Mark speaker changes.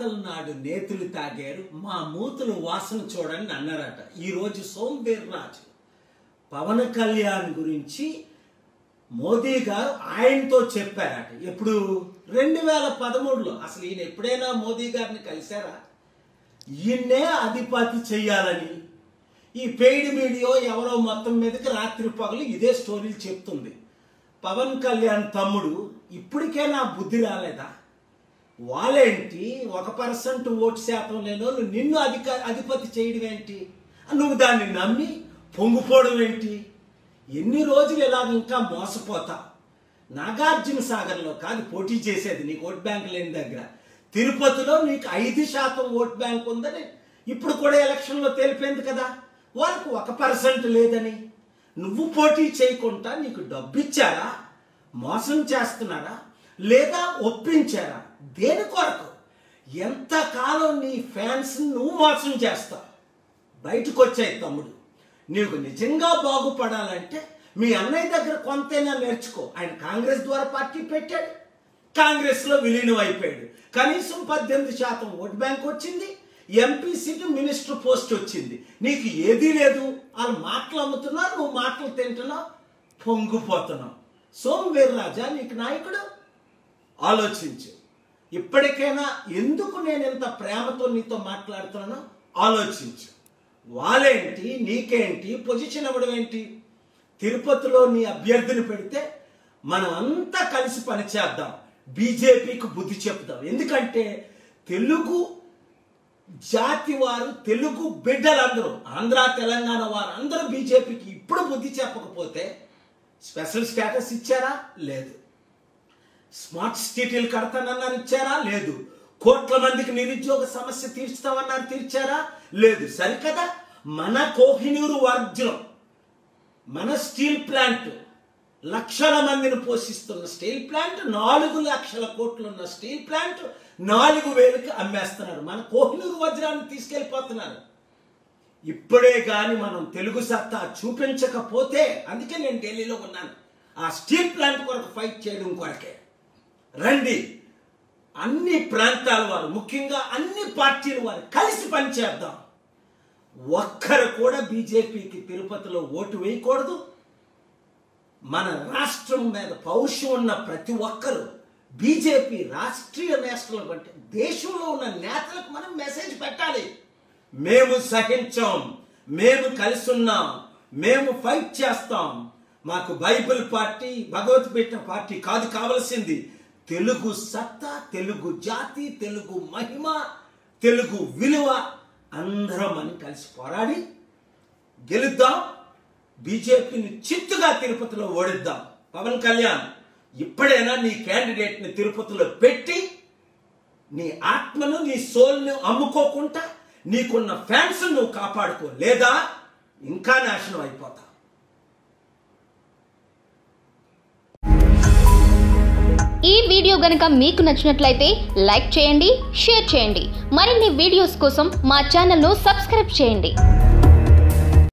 Speaker 1: తాతల నాడు నేతులు తాగారు మా మూతులు వాసన చూడండి అన్నారట ఈరోజు సోంబీర్రాజు పవన్ కళ్యాణ్ గురించి మోదీ గారు ఆయనతో చెప్పారట ఎప్పుడు రెండు వేల పదమూడులో అసలు ఈయన ఎప్పుడైనా మోదీ గారిని కలిశారా ఈయన్నే అధిపతి చెయ్యాలని ఈ పెయిడ్ మీడియా ఎవరో మొత్తం మీదకి రాత్రి పగలు ఇదే స్టోరీలు చెప్తుంది పవన్ కళ్యాణ్ తమ్ముడు ఇప్పటికైనా బుద్ధి రాలేదా వాళ్ళేంటి ఒక పర్సెంట్ ఓటు శాతం లేని వాళ్ళు నిన్ను అధిక అధిపతి చేయడం ఏంటి నువ్వు దాన్ని నమ్మి పొంగిపోవడం ఏంటి ఎన్ని రోజులు ఇలాగ ఇంకా మోసపోతా నాగార్జున సాగర్లో కాదు పోటీ చేసేది నీకు ఓట్ బ్యాంక్ లేని దగ్గర తిరుపతిలో నీకు ఐదు శాతం ఓట్ బ్యాంక్ ఉందని ఇప్పుడు కూడా ఎలక్షన్లో తెలిపింది కదా వాళ్ళకు ఒక పర్సెంట్ లేదని నువ్వు పోటీ చేయకుండా నీకు డబ్బు ఇచ్చారా మోసం చేస్తున్నారా లేదా ఒప్పించారా దేని కొరకు ఎంతకాలం నీ ఫ్యాన్స్ నువ్వు మోసం చేస్తావు బయటకు వచ్చాయి తమ్ముడు నీకు నిజంగా బాగుపడాలంటే మీ అన్నయ్య దగ్గర కొంతైనా నేర్చుకో ఆయన కాంగ్రెస్ ద్వారా పార్టీ పెట్టాడు కాంగ్రెస్లో విలీనం అయిపోయాడు కనీసం పద్దెనిమిది శాతం ఓట్ బ్యాంక్ వచ్చింది ఎంపీ సీటు మినిస్టర్ పోస్ట్ వచ్చింది నీకు ఏదీ లేదు వాళ్ళు మాటలు అమ్ముతున్నారు నువ్వు మాటలు తింటున్నావు పొంగిపోతున్నావు సోమ్ వీర్రాజా నీకు నాయకుడు ఆలోచించు ఇప్పటికైనా ఎందుకు నేను ఇంత ప్రేమతో నీతో మాట్లాడుతున్నానో ఆలోచించు వాళ్ళేంటి నీకేంటి పొజిషన్ ఇవ్వడం ఏంటి తిరుపతిలో నీ అభ్యర్థిని పెడితే మనం అంతా కలిసి పనిచేద్దాం బీజేపీకి బుద్ధి చెప్దాం ఎందుకంటే తెలుగు జాతి వారు తెలుగు బిడ్డలందరూ ఆంధ్ర తెలంగాణ వారు అందరూ బీజేపీకి ఇప్పుడు బుద్ధి చెప్పకపోతే స్పెషల్ స్టేటస్ ఇచ్చారా లేదు స్మార్ట్ సిటీలు కడతానన్నారు ఇచ్చారా లేదు కోట్ల మందికి నిరుద్యోగ సమస్య తీర్చుతామన్నారు తీర్చారా లేదు సరికదా మన కోహినూరు వర్జనం మన స్టీల్ ప్లాంట్ లక్షల మందిని పోషిస్తున్న స్టీల్ ప్లాంట్ నాలుగు లక్షల కోట్లు ఉన్న స్టీల్ ప్లాంట్ నాలుగు వేలకి అమ్మేస్తున్నారు మన కోహినూరు వజ్రాన్ని తీసుకెళ్ళిపోతున్నారు ఇప్పుడే కానీ మనం తెలుగు సత్తా చూపించకపోతే అందుకే నేను ఢిల్లీలో ఉన్నాను ఆ స్టీల్ ప్లాంట్ కొరకు ఫైట్ చేయడం కొరకే రండి అన్ని ప్రాంతాల వారు ముఖ్యంగా అన్ని పార్టీల వారు కలిసి పనిచేద్దాం ఒక్కరు కూడా బీజేపీకి తిరుపతిలో ఓటు వేయకూడదు మన రాష్ట్రం మీద పౌరుషం ఉన్న ప్రతి ఒక్కరు బీజేపీ రాష్ట్రీయ నేషనల్ అంటే దేశంలో ఉన్న నేతలకు మనం మెసేజ్ పెట్టాలి మేము సహించాం మేము కలిసి ఉన్నాం మేము ఫైట్ చేస్తాం మాకు బైబిల్ పార్టీ భగవద్గీత పార్టీ కాదు కావలసింది తెలుగు సత్తా తెలుగు జాతి తెలుగు మహిమ తెలుగు విలువ అందరం అని కలిసి పోరాడి గెలుద్దాం బీజేపీని చిత్తుగా తిరుపతిలో ఓడిద్దాం పవన్ కళ్యాణ్ ఇప్పుడైనా నీ క్యాండిడేట్ని తిరుపతిలో పెట్టి నీ ఆత్మను నీ సోల్ని అమ్ముకోకుండా నీకున్న ఫ్యాన్స్ నువ్వు కాపాడుకో లేదా ఇంకా నాశనం అయిపోతా
Speaker 2: ఈ వీడియో గనుక మీకు నచ్చినట్లయితే లైక్ చేయండి షేర్ చేయండి మరిన్ని వీడియోస్ కోసం మా ఛానల్ను సబ్స్క్రైబ్ చేయండి